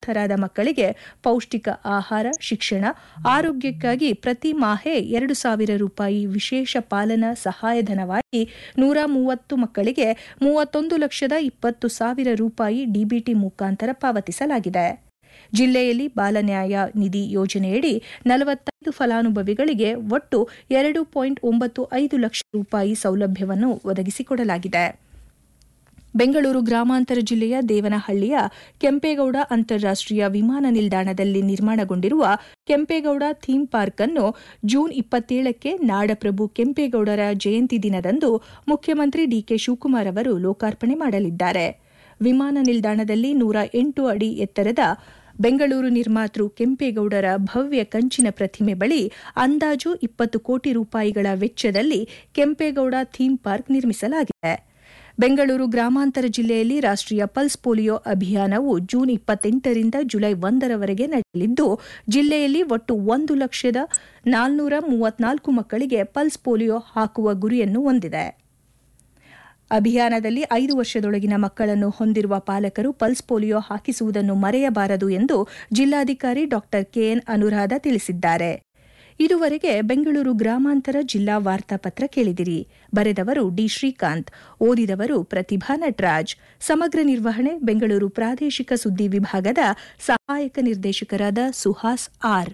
ಅನರ್ಹರಾದ ಮಕ್ಕಳಿಗೆ ಪೌಷ್ಟಿಕ ಆಹಾರ ಶಿಕ್ಷಣ ಆರೋಗ್ಯಕ್ಕಾಗಿ ಪ್ರತಿ ಮಾಹೆ ಎರಡು ಸಾವಿರ ರೂಪಾಯಿ ವಿಶೇಷ ಪಾಲನಾ ಸಹಾಯಧನವಾಗಿ ನೂರ ಮೂವತ್ತು ಮಕ್ಕಳಿಗೆ ಮೂವತ್ತೊಂದು ಲಕ್ಷದ ಇಪ್ಪತ್ತು ಸಾವಿರ ರೂಪಾಯಿ ಡಿಬಿಟಿ ಮುಖಾಂತರ ಪಾವತಿಸಲಾಗಿದೆ ಜಿಲ್ಲೆಯಲ್ಲಿ ಬಾಲನ್ಯಾಯ ನಿಧಿ ಯೋಜನೆಯಡಿ ನಲವತ್ತೈದು ಫಲಾನುಭವಿಗಳಿಗೆ ಒಟ್ಟು ಎರಡು ಪಾಯಿಂಟ್ ಒಂಬತ್ತು ಐದು ಲಕ್ಷ ರೂಪಾಯಿ ಸೌಲಭ್ಯವನ್ನು ಒದಗಿಸಿಕೊಡಲಾಗಿದೆ ಬೆಂಗಳೂರು ಗ್ರಾಮಾಂತರ ಜಿಲ್ಲೆಯ ದೇವನಹಳ್ಳಿಯ ಕೆಂಪೇಗೌಡ ಅಂತಾರಾಷ್ಟೀಯ ವಿಮಾನ ನಿಲ್ದಾಣದಲ್ಲಿ ನಿರ್ಮಾಣಗೊಂಡಿರುವ ಕೆಂಪೇಗೌಡ ಥೀಮ್ ಪಾರ್ಕ್ ಅನ್ನು ಜೂನ್ ಇಪ್ಪತ್ತೇಳಕ್ಕೆ ನಾಡಪ್ರಭು ಕೆಂಪೇಗೌಡರ ಜಯಂತಿ ದಿನದಂದು ಮುಖ್ಯಮಂತ್ರಿ ಡಿಕೆ ಶಿವಕುಮಾರ್ ಅವರು ಲೋಕಾರ್ಪಣೆ ಮಾಡಲಿದ್ದಾರೆ ವಿಮಾನ ನಿಲ್ದಾಣದಲ್ಲಿ ನೂರ ಎಂಟು ಅಡಿ ಎತ್ತರದ ಬೆಂಗಳೂರು ನಿರ್ಮಾತೃ ಕೆಂಪೇಗೌಡರ ಭವ್ಯ ಕಂಚಿನ ಪ್ರತಿಮೆ ಬಳಿ ಅಂದಾಜು ಇಪ್ಪತ್ತು ಕೋಟಿ ರೂಪಾಯಿಗಳ ವೆಚ್ಚದಲ್ಲಿ ಕೆಂಪೇಗೌಡ ಥೀಮ್ ಪಾರ್ಕ್ ನಿರ್ಮಿಸಲಾಗಿದೆ ಬೆಂಗಳೂರು ಗ್ರಾಮಾಂತರ ಜಿಲ್ಲೆಯಲ್ಲಿ ರಾಷ್ಟೀಯ ಪಲ್ಸ್ ಪೋಲಿಯೋ ಅಭಿಯಾನವು ಜೂನ್ ಇಪ್ಪತ್ತೆಂಟರಿಂದ ಜುಲೈ ಒಂದರವರೆಗೆ ನಡೆಯಲಿದ್ದು ಜಿಲ್ಲೆಯಲ್ಲಿ ಒಟ್ಟು ಒಂದು ಲಕ್ಷದ ನಾಲ್ನೂರ ಮೂವತ್ನಾಲ್ಕು ಮಕ್ಕಳಿಗೆ ಪಲ್ಸ್ ಪೋಲಿಯೋ ಹಾಕುವ ಗುರಿಯನ್ನು ಹೊಂದಿದೆ ಅಭಿಯಾನದಲ್ಲಿ ಐದು ವರ್ಷದೊಳಗಿನ ಮಕ್ಕಳನ್ನು ಹೊಂದಿರುವ ಪಾಲಕರು ಪಲ್ಸ್ ಪೋಲಿಯೋ ಹಾಕಿಸುವುದನ್ನು ಮರೆಯಬಾರದು ಎಂದು ಜಿಲ್ಲಾಧಿಕಾರಿ ಡಾ ಕೆಎನ್ ಅನುರಾಧ ತಿಳಿಸಿದ್ದಾರೆ ಇದುವರೆಗೆ ಬೆಂಗಳೂರು ಗ್ರಾಮಾಂತರ ಜಿಲ್ಲಾ ವಾರ್ತಾಪತ್ರ ಕೇಳಿದಿರಿ ಬರೆದವರು ಡಿ ಶ್ರೀಕಾಂತ್ ಓದಿದವರು ಪ್ರತಿಭಾ ನಟರಾಜ್ ಸಮಗ್ರ ನಿರ್ವಹಣೆ ಬೆಂಗಳೂರು ಪ್ರಾದೇಶಿಕ ಸುದ್ದಿ ವಿಭಾಗದ ಸಹಾಯಕ ನಿರ್ದೇಶಕರಾದ ಸುಹಾಸ್ ಆರ್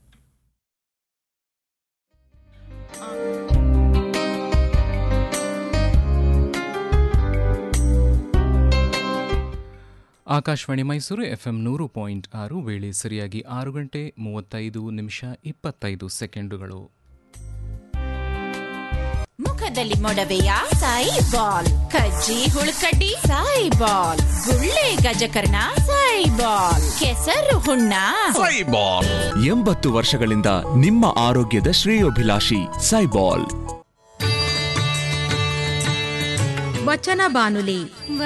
ಆಕಾಶವಾಣಿ ಮೈಸೂರು ಎಫ್ಎಂ ನೂರು ಪಾಯಿಂಟ್ ಆರು ವೇಳೆ ಸರಿಯಾಗಿ ಆರು ಗಂಟೆ ಮೂವತ್ತೈದು ನಿಮಿಷ ಇಪ್ಪತ್ತೈದು ಸೆಕೆಂಡುಗಳು ಮುಖದಲ್ಲಿ ಮೊಡವೆಯ ಸಾಯಿ ಬಾಲ್ ಕಜ್ಜಿ ಹುಳುಕಡ್ಡಿ ಸಾಯಿ ಬಾಲ್ ಗುಳ್ಳೆ ಗಜಕರ್ಣ ಸಾಯಿ ಬಾಲ್ ಕೆಸರು ಹುಣ್ಣ ಸೈಬಾಲ್ ಎಂಬತ್ತು ವರ್ಷಗಳಿಂದ ನಿಮ್ಮ ಆರೋಗ್ಯದ ಶ್ರೇಯೋಭಿಲಾಷಿ ಸೈಬಾಲ್ ವಚನ ಬಾನುಲಿ